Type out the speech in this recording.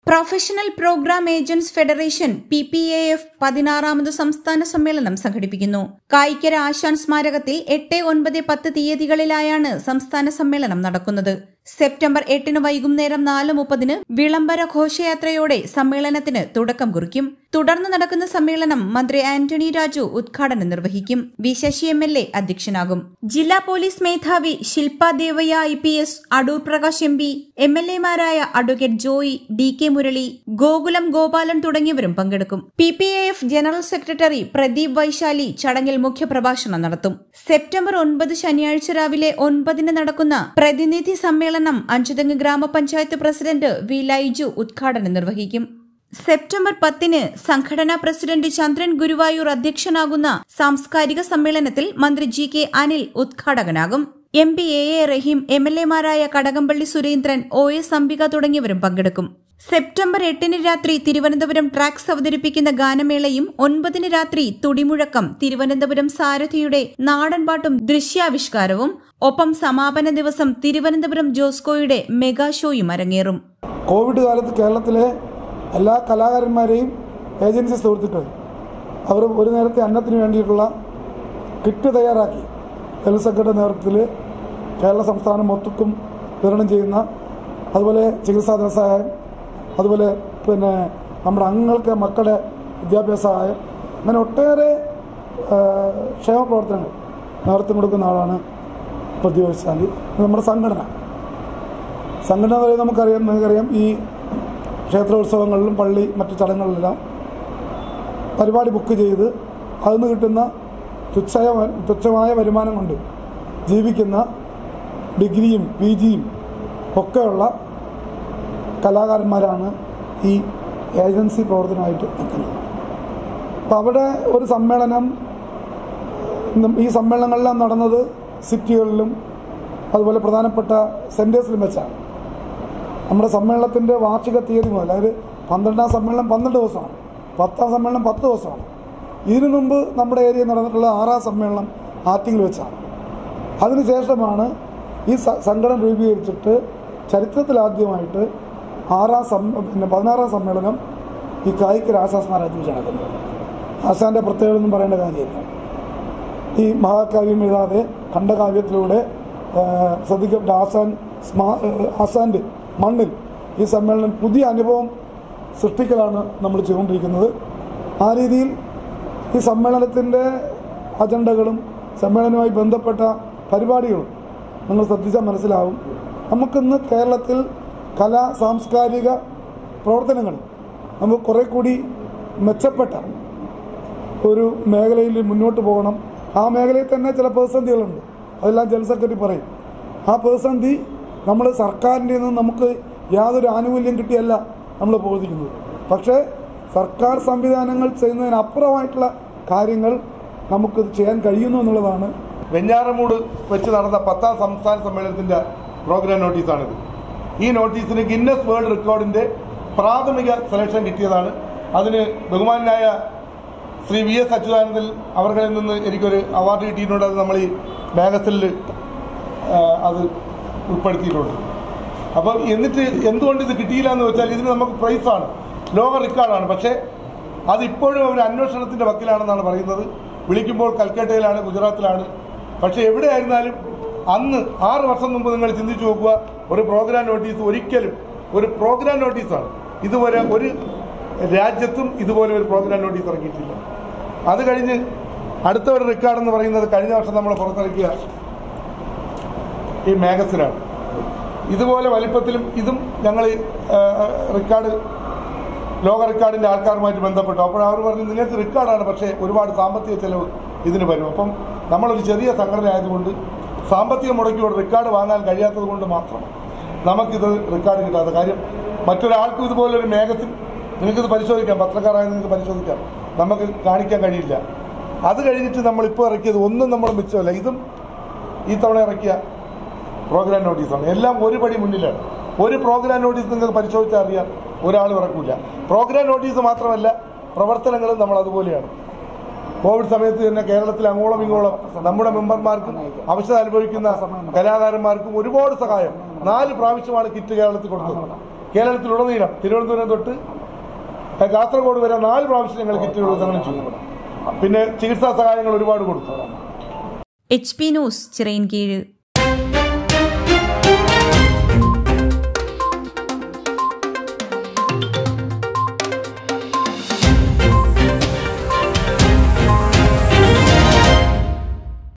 professional program agents federation P P A F പതിനാറാമത് സംസ്ഥാന സമ്മേളനം സംഘടിപ്പിക്കുന്നു കായിക്കര ആശാൻ സ്മാരകത്തിൽ എട്ട് ഒൻപത് പത്ത് തീയതികളിലായാണ് സംസ്ഥാന സമ്മേളനം നടക്കുന്നത് സെപ്റ്റംബർ എട്ടിന് വൈകുന്നേരം നാല് മുപ്പതിന് വിളംബര ഘോഷയാത്രയോടെ സമ്മേളനത്തിന് തുടക്കം കുറിക്കും തുടർന്ന് നടക്കുന്ന സമ്മേളനം മന്ത്രി ആന്റണി രാജു ഉദ്ഘാടനം നിർവഹിക്കും V Sasi M L A അധ്യക്ഷനാകും ജില്ലാ പോലീസ് മേധാവി Shilpa Devaiah I P S Adoor Prakash M P M L എമാരായ advocate Joy D K Murali Gokulam Gopalan തുടങ്ങിയവരും പങ്കെടുക്കും P P A F general secretary Pradeep Vaishali ചടങ്ങിൽ മുഖ്യപ്രഭാഷണം നടത്തും സെപ്റ്റംബർ ഒൻപത് ശനിയാഴ്ച രാവിലെ ഒൻപതിന് നടക്കുന്ന പ്രതിനിധി സമ്മേളനം അഞ്ചുതെങ്ങ് ഗ്രാമപഞ്ചായത്ത് പ്രസിഡന്റ് വി ലൈജു ഉദ്ഘാടനം നിർവഹിക്കും സെപ്റ്റംബർ പത്തിന് സംഘടനാ പ്രസിഡന്റ് ചന്ദ്രൻ ഗുരുവായൂർ അധ്യക്ഷനാകുന്ന സാംസ്കാരിക സമ്മേളനത്തിൽ മന്ത്രി ജി കെ അനിൽ ഉദ്ഘാടകനാകും M P A A Rahim M L എമാരായ കടകംപള്ളി സുരേന്ദ്രൻ ഒ എസ് അംബിക തുടങ്ങിയവരും പങ്കെടുക്കും സെപ്റ്റംബർ എട്ടിന് രാത്രി തിരുവനന്തപുരം ട്രാക്സ് അവതരിപ്പിക്കുന്ന ഗാനമേളയും ഒൻപതിന് രാത്രി തുടിമുഴക്കം തിരുവനന്തപുരം സാരഥിയുടെ നാടൻപാട്ടും ദൃശ്യാവിഷ്കാരവും ഒപ്പം സമാപന ദിവസം തിരുവനന്തപുരം ജോസ്കോയുടെ മെഗാ ഷോയും അരങ്ങേറും കോവിഡ് കാലത്ത് കേരളത്തിലെ എല്ലാ കലാകാരന്മാരെയും ഏജൻസി സുഹൃത്തുക്കൾ അവർ ഒരു നേരത്തെ അന്നത്തിന് വേണ്ടിയിട്ടുള്ള കിറ്റ് തയ്യാറാക്കി ജനറൽ സെക്രട്ടറി നേതൃത്വത്തിൽ കേരള സംസ്ഥാനം മൊത്തക്കും വിതരണം ചെയ്യുന്ന അതുപോലെ ചികിത്സാ ധനസഹായം അതുപോലെ പിന്നെ നമ്മുടെ അംഗങ്ങൾക്ക് മക്കളുടെ വിദ്യാഭ്യാസ സഹായം അങ്ങനെ ഒട്ടേറെ ആ, ക്ഷേമ പ്രവർത്തനങ്ങൾ നേതൃത്വം കൊടുക്കുന്ന ആളാണ് പ്രതിയോഗിച്ചാൽ നമ്മുടെ സംഘടന സംഘടന എന്ന് പറയുന്നത് നമുക്കറിയാം നിങ്ങൾക്കറിയാം ഈ ക്ഷേത്രോത്സവങ്ങളിലും പള്ളി മറ്റു ചടങ്ങുകളിലെല്ലാം പരിപാടി ബുക്ക് ചെയ്ത് അതിൽ നിന്ന് കിട്ടുന്ന തുച്ഛമായ വ- തുച്ഛമായ വരുമാനം കൊണ്ട് ജീവിക്കുന്ന ഡിഗ്രിയും പി ജിയും ഒക്കെയുള്ള കലാകാരന്മാരാണ് ഈ ഏജൻസി പ്രവർത്തനമായിട്ട് നിൽക്കുന്നത് അപ്പോൾ അവിടെ ഒരു സമ്മേളനം ഇന്നും ഈ സമ്മേളനങ്ങളെല്ലാം നടന്നത് സിറ്റികളിലും അതുപോലെ പ്രധാനപ്പെട്ട സെൻറ്റേഴ്സിലും വെച്ചാണ് നമ്മുടെ സമ്മേളനത്തിൻ്റെ വാർഷിക തീയതി മുതൽ അതായത് പന്ത്രണ്ടാം സമ്മേളനം പന്ത്രണ്ട് ദിവസമാണ് പത്താം സമ്മേളനം പത്ത് ദിവസമാണ് ഇതിനു മുമ്പ് നമ്മുടെ ഏരിയയിൽ നടന്നിട്ടുള്ള ആറാം സമ്മേളനം ആറ്റിങ്ങിൽ വെച്ചാണ് അതിനുശേഷമാണ് ഈ സ- സംഘടന രൂപീകരിച്ചിട്ട് ചരിത്രത്തിലാദ്യമായിട്ട് ആറാം സം പിന്നെ പതിനാറാം സമ്മേളനം ഈ കായിക രാസാസ്മാരാജ്യം വെച്ച് നടക്കുന്നത് ആശാൻ്റെ പ്രത്യേകത ഒന്നും പറയേണ്ട കാര്യമില്ല ഈ മഹാകാവ്യം എഴുതാതെ ഖണ്ഡകാവ്യത്തിലൂടെ ആ, ശ്രദ്ധിക്കപ്പെട്ട ആസാൻ സ്മാ ആ, ആസാൻ്റെ മണ്ണിൽ ഈ സമ്മേളനം പുതിയ അനുഭവം സൃഷ്ടിക്കലാണ് നമ്മൾ ചെയ്തുകൊണ്ടിരിക്കുന്നത് ആ രീതിയിൽ ഈ സമ്മേളനത്തിൻ്റെ അജണ്ടകളും സമ്മേളനവുമായി ബന്ധപ്പെട്ട പരിപാടികളും നിങ്ങൾ ശ്രദ്ധിച്ചാൽ മനസ്സിലാവും നമുക്കിന്ന് കേരളത്തിൽ കലാ സാംസ്കാരിക പ്രവർത്തനങ്ങൾ നമുക്ക് കുറേ കൂടി മെച്ചപ്പെട്ട ഒരു മേഖലയിൽ മുന്നോട്ട് പോകണം ആ മേഖലയിൽ തന്നെ ചില പ്രതിസന്ധികളുണ്ട് അതെല്ലാം ജനറൽ സെക്രട്ടറി പറയും ആ പ്രതിസന്ധി നമ്മൾ സർക്കാരിൻ്റെ നിന്ന് നമുക്ക് യാതൊരു ആനുകൂല്യം കിട്ടിയല്ല നമ്മൾ പ്രവർത്തിക്കുന്നത് പക്ഷേ സർക്കാർ സംവിധാനങ്ങൾ ചെയ്യുന്നതിനപ്പുറമായിട്ടുള്ള കാര്യങ്ങൾ നമുക്കിത് ചെയ്യാൻ കഴിയുന്നു എന്നുള്ളതാണ് വെഞ്ഞാറമൂട് വെച്ച് നടന്ന പത്താം സംസ്ഥാന സമ്മേളനത്തിന്റെ പ്രോഗ്രാം നോട്ടീസാണിത് ഈ നോട്ടീസിന് ഗിന്നസ് വേൾഡ് റെക്കോർഡിന്റെ പ്രാഥമിക സെലക്ഷൻ കിട്ടിയതാണ് അതിന് ബഹുമാനായ ശ്രീ വി എസ് അച്യുതാനന്ദൻ അവർകളിൽ നിന്ന് എനിക്കൊരു അവാർഡ് കിട്ടിയിട്ടുണ്ട് അത് നമ്മൾ ഈ മാഗസിനിൽ അത് ഉൾപ്പെടുത്തിയിട്ടുണ്ട് അപ്പം എന്നിട്ട് എന്തുകൊണ്ട് ഇത് കിട്ടിയില്ല എന്ന് വെച്ചാൽ ഇതിന് നമുക്ക് പ്രൈസാണ് ലോക റെക്കോർഡാണ് പക്ഷേ അതിപ്പോഴും അവർ അന്വേഷണത്തിന്റെ വക്കിലാണെന്നാണ് പറയുന്നത് വിളിക്കുമ്പോൾ കൽക്കട്ടയിലാണ് ഗുജറാത്തിലാണ് പക്ഷേ എവിടെയായിരുന്നാലും അന്ന് ആറ് വർഷം മുമ്പ് നിങ്ങൾ ചിന്തിച്ചു നോക്കുക ഒരു പ്രോഗ്രാം നോട്ടീസ് ഒരിക്കലും ഒരു പ്രോഗ്രാം നോട്ടീസാണ് ഇതുവരെ ഒരു രാജ്യത്തും ഇതുപോലെ ഒരു പ്രോഗ്രാം നോട്ടീസ് ഇറക്കിയിട്ടില്ല അത് കഴിഞ്ഞ് അടുത്ത ഒരു റെക്കോർഡ് എന്ന് പറയുന്നത് കഴിഞ്ഞ വർഷം നമ്മൾ പുറത്തിറക്കിയ ഈ മാഗസിനാണ് ഇതുപോലെ വലിപ്പത്തിലും ഇതും ഞങ്ങൾ റെക്കോർഡ് ലോക റെക്കോർഡിന്റെ ആൾക്കാരുമായിട്ട് ബന്ധപ്പെട്ടു അപ്പോൾ അവർ പറഞ്ഞു നിങ്ങൾക്ക് റെക്കോർഡാണ് പക്ഷേ ഒരുപാട് സാമ്പത്തിക ചെലവ് ഇതിന് വരും അപ്പം നമ്മളൊരു ചെറിയ സംഘടന ആയതുകൊണ്ട് സാമ്പത്തിക മുടക്കിയോട് റെക്കോർഡ് വാങ്ങാൻ കഴിയാത്തത് കൊണ്ട് മാത്രം നമുക്കിത് റെക്കോർഡ് കിട്ടാത്ത കാര്യം മറ്റൊരാൾക്കും ഇതുപോലൊരു മേഘത്തിൽ നിങ്ങൾക്കിത് പരിശോധിക്കാം പത്രക്കാരായ നിങ്ങൾക്ക് പരിശോധിക്കാം നമുക്ക് കാണിക്കാൻ കഴിയില്ല അത് കഴിഞ്ഞിട്ട് നമ്മളിപ്പോൾ ഇറക്കിയത് ഒന്നും നമ്മൾ മിച്ചമല്ല ഇതും ഈ തവണ ഇറക്കിയ പ്രോഗ്രാം നോട്ടീസാണ് എല്ലാം ഒരു പടി മുന്നിലാണ് ഒരു പ്രോഗ്രാം നോട്ടീസ് നിങ്ങൾക്ക് പരിശോധിച്ചാൽ അറിയാം ഒരാൾ ഇറക്കില്ല പ്രോഗ്രാം നോട്ടീസ് മാത്രമല്ല പ്രവർത്തനങ്ങളും നമ്മൾ അതുപോലെയാണ് കോവിഡ് സമയത്ത് തന്നെ കേരളത്തിൽ അങ്ങോളം ഇങ്ങോളം നമ്മുടെ മെമ്പർമാർക്കും അവശത അനുഭവിക്കുന്ന കലാകാരന്മാർക്കും ഒരുപാട് സഹായം നാല് പ്രാവശ്യമാണ് കിറ്റ് കേരളത്തിൽ കൊടുത്തത് കേരളത്തിലുടനീളം തിരുവനന്തപുരം തൊട്ട് കാസർഗോഡ് വരെ നാല് പ്രാവശ്യം ഞങ്ങൾ കിറ്റുകൾ വിതരണം ചെയ്തു പിന്നെ ചികിത്സാ സഹായങ്ങൾ ഒരുപാട് കൊടുത്തു എച്ച് പി ന്യൂസ് ചിറയിൻകീഴ്